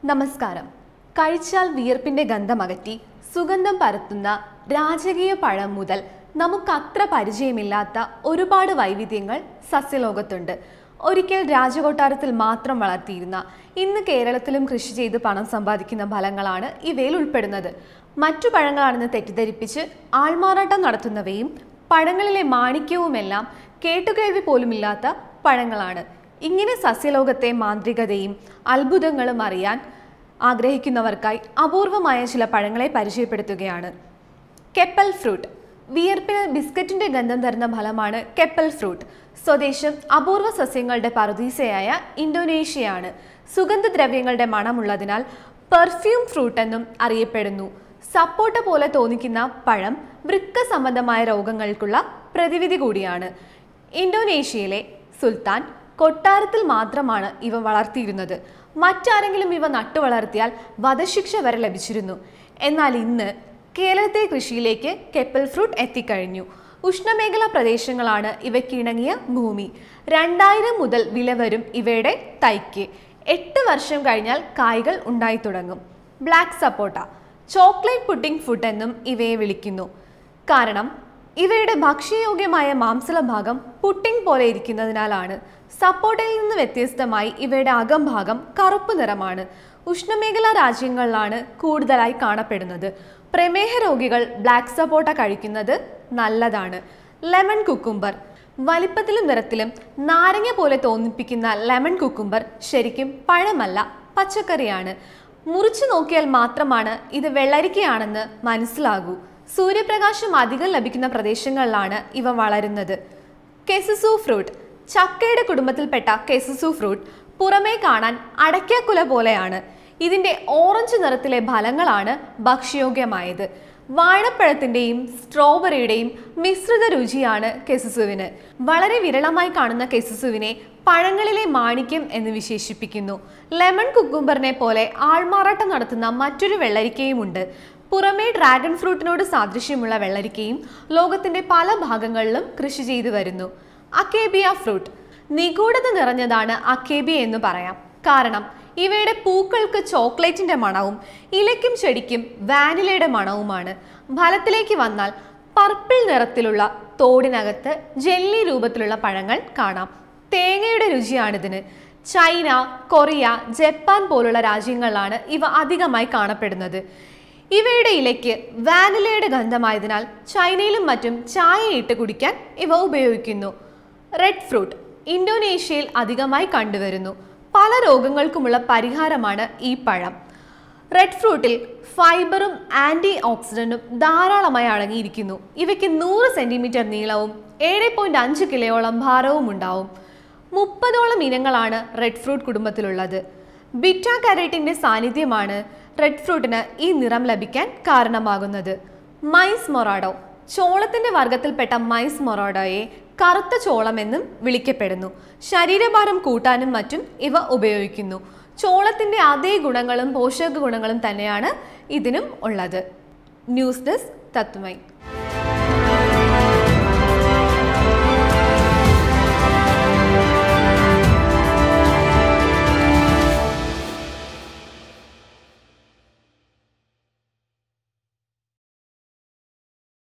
നമസ്കാരം കഴിച്ചാൽ വിയർപ്പിന്റെ ഗന്ധമകറ്റി സുഗന്ധം പരത്തുന്ന രാജകീയ പഴം മുതൽ നമുക്കത്ര പരിചയമില്ലാത്ത ഒരുപാട് വൈവിധ്യങ്ങൾ സസ്യലോകത്തുണ്ട് ഒരിക്കൽ രാജകൊട്ടാരത്തിൽ മാത്രം വളർത്തിയിരുന്ന ഇന്ന് കേരളത്തിലും കൃഷി ചെയ്ത് പണം സമ്പാദിക്കുന്ന ഫലങ്ങളാണ് ഇവയിൽ ഉൾപ്പെടുന്നത് മറ്റു പഴങ്ങളാണെന്ന് തെറ്റിദ്ധരിപ്പിച്ച് ആൾമാറാട്ടം നടത്തുന്നവയും പഴങ്ങളിലെ മാണിക്യവുമെല്ലാം കേട്ടുകേൾവി പോലുമില്ലാത്ത പഴങ്ങളാണ് ഇങ്ങനെ സസ്യലോകത്തെ മാന്ത്രികതയും അത്ഭുതങ്ങളും അറിയാൻ ആഗ്രഹിക്കുന്നവർക്കായി അപൂർവമായ ചില പഴങ്ങളെ പരിചയപ്പെടുത്തുകയാണ് കെപ്പൽ ഫ്രൂട്ട് വിയർപ്പിന് ബിസ്ക്കറ്റിന്റെ ഗന്ധം തരുന്ന ഫലമാണ് കെപ്പൽ ഫ്രൂട്ട് സ്വദേശം അപൂർവ സസ്യങ്ങളുടെ പറുദീസയായ ഇന്തോനേഷ്യയാണ് സുഗന്ധദ്രവ്യങ്ങളുടെ മണമുള്ളതിനാൽ പെർഫ്യൂം ഫ്രൂട്ട് എന്നും അറിയപ്പെടുന്നു സപ്പോട്ട പോലെ തോന്നിക്കുന്ന പഴം വൃക്ക സംബന്ധമായ രോഗങ്ങൾക്കുള്ള പ്രതിവിധി കൂടിയാണ് ഇന്തോനേഷ്യയിലെ സുൽത്താൻ കൊട്ടാരത്തിൽ മാത്രമാണ് ഇവ വളർത്തിയിരുന്നത് മറ്റാരെങ്കിലും ഇവ നട്ടു വളർത്തിയാൽ വധശിക്ഷ വരെ ലഭിച്ചിരുന്നു എന്നാൽ ഇന്ന് കേരളത്തെ കൃഷിയിലേക്ക് കെപ്പൽ ഫ്രൂട്ട് എത്തിക്കഴിഞ്ഞു ഉഷ്ണമേഖലാ പ്രദേശങ്ങളാണ് ഇവയ്ക്ക് ഇണങ്ങിയ ഭൂമി രണ്ടായിരം മുതൽ വില വരും ഇവയുടെ തൈക്ക് എട്ട് വർഷം കഴിഞ്ഞാൽ കായ്കൾ ഉണ്ടായി തുടങ്ങും black sapota chocolate pudding food എന്നും ഇവയെ വിളിക്കുന്നു കാരണം ഇവയുടെ ഭക്ഷ്യയോഗ്യമായ മാംസള ഭാഗം പുട്ടിംഗ് പോലെ ഇരിക്കുന്നതിനാലാണ് സപ്പോട്ടയിൽ നിന്ന് വ്യത്യസ്തമായി ഇവയുടെ അകംഭാഗം കറുപ്പ് നിറമാണ് ഉഷ്ണമേഖലാ രാജ്യങ്ങളിലാണ് കൂടുതലായി കാണപ്പെടുന്നത് പ്രമേഹ രോഗികൾ ബ്ലാക്ക് സപ്പോട്ട കഴിക്കുന്നത് നല്ലതാണ് ലെമൺ കുക്കുംബർ വലിപ്പത്തിലും നിറത്തിലും നാരങ്ങ പോലെ തോന്നിപ്പിക്കുന്ന ലെമൺ കുക്കുംബർ ശരിക്കും പഴമല്ല പച്ചക്കറിയാണ് മുറിച്ചു നോക്കിയാൽ മാത്രമാണ് ഇത് വെള്ളരിക്കയാണെന്ന് മനസ്സിലാകൂ സൂര്യപ്രകാശം അധികം ലഭിക്കുന്ന പ്രദേശങ്ങളിലാണ് ഇവ വളരുന്നത് കെസസു ഫ്രൂട്ട് ചക്കയുടെ കുടുംബത്തിൽപ്പെട്ട കെസസു ഫ്രൂട്ട് പുറമേ കാണാൻ അടയ്ക്കാക്കുല പോലെയാണ് ഇതിന്റെ ഓറഞ്ച് നിറത്തിലെ ഫലങ്ങളാണ് ഭക്ഷ്യയോഗ്യമായത് വാഴപ്പഴത്തിന്റെയും സ്ട്രോബെറിയുടെയും മിശ്രിത രുചിയാണ് കെസുസുവിന് വളരെ വിരളമായി കാണുന്ന കെസുസുവിനെ പഴങ്ങളിലെ മാണിക്യം എന്ന് വിശേഷിപ്പിക്കുന്നു ലെമൺ കുക്കുംബറിനെ പോലെ ആൾമാറാട്ടം നടത്തുന്ന മറ്റൊരു വെള്ളരിക്കയുമുണ്ട് പുറമേ ഡ്രാഗൺ ഫ്രൂട്ടിനോട് സാദൃശ്യമുള്ള വെള്ളരിക്കയും ലോകത്തിന്റെ പല ഭാഗങ്ങളിലും കൃഷി ചെയ്തു വരുന്നു അക്കേബിയ ഫ്രൂട്ട് നിഗൂഢത നിറഞ്ഞതാണ് അക്കേബിയ എന്ന് പറയാം കാരണം ഇവയുടെ പൂക്കൾക്ക് ചോക്ലേറ്റിന്റെ മണവും ഇലയ്ക്കും ചെടിക്കും വാനിലയുടെ മണവുമാണ് ഫലത്തിലേക്ക് വന്നാൽ പർപ്പിൾ നിറത്തിലുള്ള തോടിനകത്ത് ജെല്ലി രൂപത്തിലുള്ള പഴങ്ങൾ കാണാം തേങ്ങയുടെ രുചിയാണിതിന് ചൈന കൊറിയ ജപ്പാൻ പോലുള്ള രാജ്യങ്ങളിലാണ് ഇവ അധികമായി കാണപ്പെടുന്നത് ഇവയുടെ ഇലയ്ക്ക് വാനിലയുടെ ഗന്ധമായതിനാൽ ചൈനയിലും മറ്റും ചായയിട്ട് കുടിക്കാൻ ഇവ ഉപയോഗിക്കുന്നു റെഡ് ഫ്രൂട്ട് ഇന്തോനേഷ്യയിൽ അധികമായി കണ്ടുവരുന്നു പല രോഗങ്ങൾക്കുമുള്ള പരിഹാരമാണ് ഈ പഴം റെഡ് ഫ്രൂട്ടിൽ ഫൈബറും ആന്റി ഓക്സിഡന്റും ധാരാളമായി അടങ്ങിയിരിക്കുന്നു ഇവയ്ക്ക് നൂറ് സെന്റിമീറ്റർ നീളവും ഏഴ് പോയിന്റ് അഞ്ച് കിലോയോളം ഭാരവും ഉണ്ടാവും മുപ്പതോളം ഇനങ്ങളാണ് റെഡ് ഫ്രൂട്ട് കുടുംബത്തിലുള്ളത് ബിറ്റ കരേറ്റിന്റെ സാന്നിധ്യമാണ് റെഡ് ഫ്രൂട്ടിന് ഈ നിറം ലഭിക്കാൻ കാരണമാകുന്നത് മൈസ് മൊറാഡോ ചോളത്തിന്റെ വർഗത്തിൽപ്പെട്ട മൈസ് മൊറാഡോയെ കറുത്ത ചോളം എന്നും വിളിക്കപ്പെടുന്നു ശരീരഭാരം കൂട്ടാനും മറ്റും ഇവ ഉപയോഗിക്കുന്നു ചോളത്തിന്റെ അതേ ഗുണങ്ങളും പോഷക ഗുണങ്ങളും തന്നെയാണ് ഇതിനും ഉള്ളത് ന്യൂസ് ഡെസ്ക് തത്വമൈ